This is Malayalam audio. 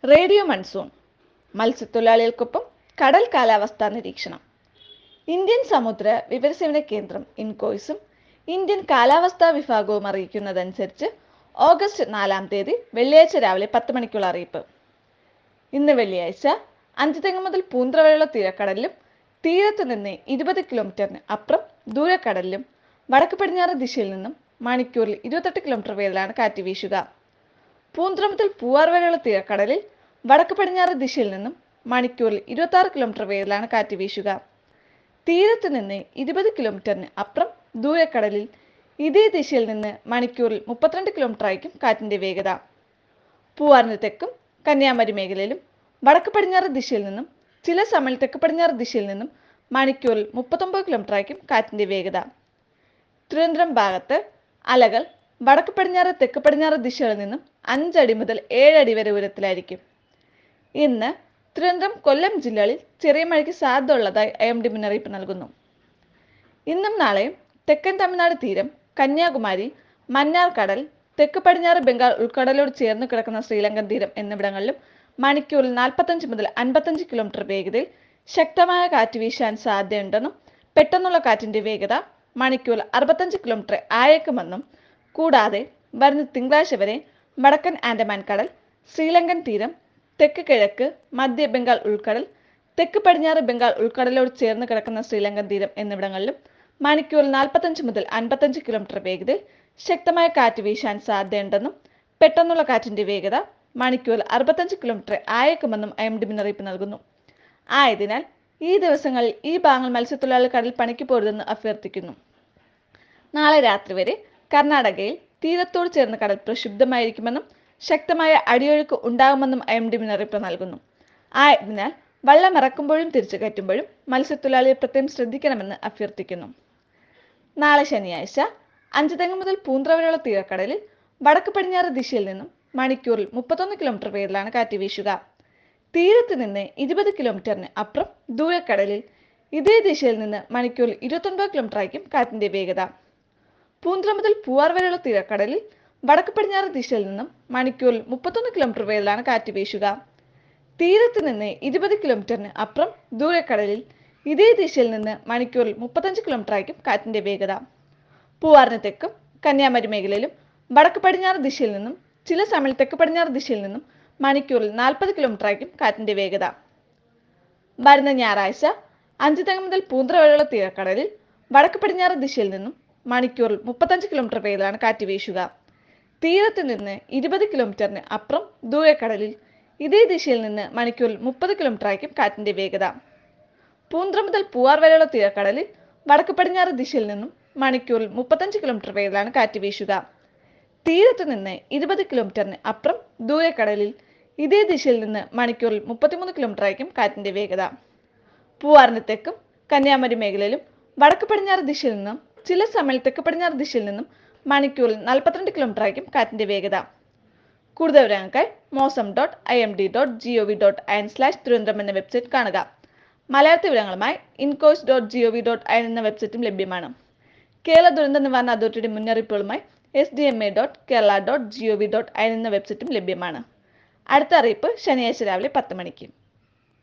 റേഡിയോ മൺസൂൺ മത്സ്യത്തൊഴിലാളികൾക്കൊപ്പം കടൽ കാലാവസ്ഥാ നിരീക്ഷണം ഇന്ത്യൻ സമുദ്ര വിവരസേവന കേന്ദ്രം ഇൻകോയ്സും ഇന്ത്യൻ കാലാവസ്ഥാ വിഭാഗവും അറിയിക്കുന്നതനുസരിച്ച് ഓഗസ്റ്റ് നാലാം തീയതി വെള്ളിയാഴ്ച രാവിലെ പത്ത് മണിക്കുള്ള അറിയിപ്പ് ഇന്ന് വെള്ളിയാഴ്ച അഞ്ചുതെങ്ങ് മുതൽ പൂന്തറ വരെയുള്ള തീരക്കടലിലും തീരത്ത് നിന്ന് ഇരുപത് കിലോമീറ്ററിന് അപ്പുറം ദൂരക്കടലിലും വടക്ക് പടിഞ്ഞാറ് ദിശയിൽ നിന്നും മണിക്കൂറിൽ ഇരുപത്തെട്ട് കിലോമീറ്റർ വേഗത്തിലാണ് കാറ്റ് വീശുക പൂന്തറ മുതൽ പൂവാർ വരെയുള്ള തീരക്കടലിൽ വടക്ക് പടിഞ്ഞാറ് ദിശയിൽ നിന്നും മണിക്കൂറിൽ ഇരുപത്തി ആറ് കിലോമീറ്റർ വേഗത്തിലാണ് കാറ്റ് വീശുക തീരത്ത് നിന്ന് ഇരുപത് കിലോമീറ്ററിന് അപ്പുറം ദൂരക്കടലിൽ ഇതേ ദിശയിൽ നിന്ന് മണിക്കൂറിൽ മുപ്പത്തിരണ്ട് കിലോമീറ്റർ ആയിരിക്കും കാറ്റിന്റെ വേഗത പൂവാറിന് തെക്കും കന്യാകുമാരി മേഖലയിലും വടക്ക് പടിഞ്ഞാറ് ദിശയിൽ നിന്നും ചില സമയം തെക്ക് പടിഞ്ഞാറ് ദിശയിൽ നിന്നും മണിക്കൂറിൽ മുപ്പത്തൊമ്പത് കിലോമീറ്റർ ആയിരിക്കും കാറ്റിന്റെ വേഗത തിരുവനന്തപുരം ഭാഗത്ത് അലകൾ വടക്ക് പടിഞ്ഞാറ് തെക്ക് പടിഞ്ഞാറ് ദിശകളിൽ നിന്നും അഞ്ചടി മുതൽ ഏഴടി വരെ ഉയരത്തിലായിരിക്കും ഇന്ന് തിരുവനന്തപുരം കൊല്ലം ജില്ലകളിൽ ചെറിയ മഴയ്ക്ക് സാധ്യത ഉള്ളതായി ഐ എം ഡി മുന്നറിയിപ്പ് നൽകുന്നു ഇന്നും നാളെയും തെക്കൻ തമിഴ്നാട് തീരം കന്യാകുമാരി മന്നാർ കടൽ തെക്ക് പടിഞ്ഞാറ് ബംഗാൾ ഉൾക്കടലോട് ചേർന്ന് കിടക്കുന്ന ശ്രീലങ്കൻ തീരം എന്നിവിടങ്ങളിലും മണിക്കൂറിൽ നാൽപ്പത്തഞ്ച് മുതൽ അൻപത്തഞ്ച് കിലോമീറ്റർ വേഗതയിൽ ശക്തമായ കാറ്റ് വീശാൻ സാധ്യതയുണ്ടെന്നും പെട്ടെന്നുള്ള കാറ്റിന്റെ വേഗത മണിക്കൂറിൽ അറുപത്തഞ്ച് കിലോമീറ്റർ ആയേക്കുമെന്നും കൂടാതെ വരുന്ന തിങ്കളാഴ്ച വരെ വടക്കൻ ആൻഡമാൻ കടൽ ശ്രീലങ്കൻ തീരം തെക്ക് കിഴക്ക് മധ്യ ബംഗാൾ ഉൾക്കടൽ തെക്ക് പടിഞ്ഞാറ് ബംഗാൾ ഉൾക്കടലോട് ചേർന്ന് കിടക്കുന്ന ശ്രീലങ്കൻ തീരം എന്നിവിടങ്ങളിലും മണിക്കൂറിൽ നാൽപ്പത്തഞ്ച് മുതൽ അൻപത്തഞ്ച് കിലോമീറ്റർ വേഗതയിൽ ശക്തമായ കാറ്റ് വീശാൻ സാധ്യതയുണ്ടെന്നും പെട്ടെന്നുള്ള കാറ്റിന്റെ വേഗത മണിക്കൂറിൽ അറുപത്തഞ്ച് കിലോമീറ്റർ ആയേക്കുമെന്നും ഐ എം ഡി മുന്നറിയിപ്പ് നൽകുന്നു ആയതിനാൽ ഈ ദിവസങ്ങളിൽ ഈ ഭാഗങ്ങൾ മത്സ്യത്തൊഴിലാളികൾ കടൽ പണിക്ക് പോരുതെന്ന് അഭ്യർത്ഥിക്കുന്നു നാളെ രാത്രി വരെ കർണാടകയിൽ തീരത്തോട് ചേർന്ന കടൽ പ്രക്ഷുബ്ധമായിരിക്കുമെന്നും ശക്തമായ അടിയൊഴുക്ക് ഉണ്ടാകുമെന്നും ഐ എം ഡി മുന്നറിയിപ്പ് നൽകുന്നു ആയതിനാൽ വള്ളം ഇറക്കുമ്പോഴും തിരിച്ചു കയറ്റുമ്പോഴും മത്സ്യത്തൊഴിലാളികൾ പ്രത്യേകം ശ്രദ്ധിക്കണമെന്ന് അഭ്യർത്ഥിക്കുന്നു നാളെ ശനിയാഴ്ച അഞ്ചുതെങ്ങ് മുതൽ പൂന്തറ വരെയുള്ള തീരക്കടലിൽ വടക്ക് പടിഞ്ഞാറ് ദിശയിൽ നിന്നും മണിക്കൂറിൽ മുപ്പത്തൊന്ന് കിലോമീറ്റർ വേഗത്തിലാണ് കാറ്റ് വീശുക തീരത്ത് നിന്ന് ഇരുപത് കിലോമീറ്ററിന് അപ്പുറം ദൂരക്കടലിൽ ഇതേ ദിശയിൽ നിന്ന് മണിക്കൂറിൽ ഇരുപത്തൊൻപത് കിലോമീറ്റർ ആയിരിക്കും കാറ്റിന്റെ വേഗത പൂന്തറ മുതൽ പൂവാർ വരെയുള്ള തീരക്കടലിൽ വടക്ക് പടിഞ്ഞാറ് ദിശയിൽ നിന്നും മണിക്കൂറിൽ മുപ്പത്തൊന്ന് കിലോമീറ്റർ വേഗത്തിലാണ് കാറ്റ് വീശുക തീരത്ത് നിന്ന് ഇരുപത് കിലോമീറ്ററിന് അപ്പുറം ദൂരക്കടലിൽ ഇതേ ദിശയിൽ നിന്ന് മണിക്കൂറിൽ മുപ്പത്തഞ്ച് കിലോമീറ്റർ ആയിരിക്കും കാറ്റിന്റെ വേഗത പൂവാറിന് തെക്കും കന്യാകുമാരി മേഖലയിലും വടക്ക് പടിഞ്ഞാറ് ദിശയിൽ നിന്നും ചില സമയം തെക്ക് പടിഞ്ഞാറ് ദിശയിൽ നിന്നും മണിക്കൂറിൽ നാൽപ്പത് കിലോമീറ്റർ ആയിരിക്കും കാറ്റിന്റെ വേഗത വരുന്ന ഞായറാഴ്ച അഞ്ചുതെങ്ങ് മുതൽ പൂന്തറ വരെയുള്ള തീരക്കടലിൽ വടക്ക് പടിഞ്ഞാറ് ദിശയിൽ നിന്നും മണിക്കൂറിൽ മുപ്പത്തഞ്ച് കിലോമീറ്റർ വേഗത്തിലാണ് കാറ്റ് വീശുക തീരത്ത് നിന്ന് ഇരുപത് കിലോമീറ്ററിന് അപ്പുറം ദൂരക്കടലിൽ ഇതേ ദിശയിൽ നിന്ന് മണിക്കൂറിൽ മുപ്പത് കിലോമീറ്റർ ആയിരിക്കും കാറ്റിന്റെ വേഗത പൂന്തറ മുതൽ പൂവാർ വരെയുള്ള തീരക്കടലിൽ വടക്ക് പടിഞ്ഞാറ് ദിശയിൽ നിന്നും മണിക്കൂറിൽ മുപ്പത്തഞ്ച് കിലോമീറ്റർ വേഗത്തിലാണ് കാറ്റ് വീശുക തീരത്ത് നിന്ന് ഇരുപത് കിലോമീറ്ററിന് അപ്പുറം ദൂരക്കടലിൽ ഇതേ ദിശയിൽ നിന്ന് മണിക്കൂറിൽ മുപ്പത്തിമൂന്ന് കിലോമീറ്റർ ആയിരിക്കും കാറ്റിന്റെ വേഗത പൂവാറിന് തെക്കും കന്യാകുമാരി മേഖലയിലും വടക്ക് പടിഞ്ഞാറ് ദിശയിൽ നിന്നും ചില സമയം തെക്ക് പടിഞ്ഞാറ് ദിശയിൽ നിന്നും മണിക്കൂറിൽ നാൽപ്പത്തിരണ്ട് കിലോമീറ്റർ ആയിരിക്കും കാറ്റിന്റെ വേഗത കൂടുതൽ വിവരങ്ങൾക്കായി mausam dot I M D dot G O V dot in slash Thiruvananthapuram എന്ന വെബ്സൈറ്റ് കാണുക മലയാളത്തിൽ വിവരങ്ങളുമായി INCOIS dot G O V dot in എന്ന വെബ്സൈറ്റും ലഭ്യമാണ് കേരള ദുരന്ത നിവാരണ അതോറിറ്റിയുടെ മുന്നറിയിപ്പുകളുമായി S D M A dot Kerala dot G O V dot in എന്ന വെബ്സൈറ്റും ലഭ്യമാണ് അടുത്ത അറിയിപ്പ് ശനിയാഴ്ച രാവിലെ പത്ത് മണിക്ക്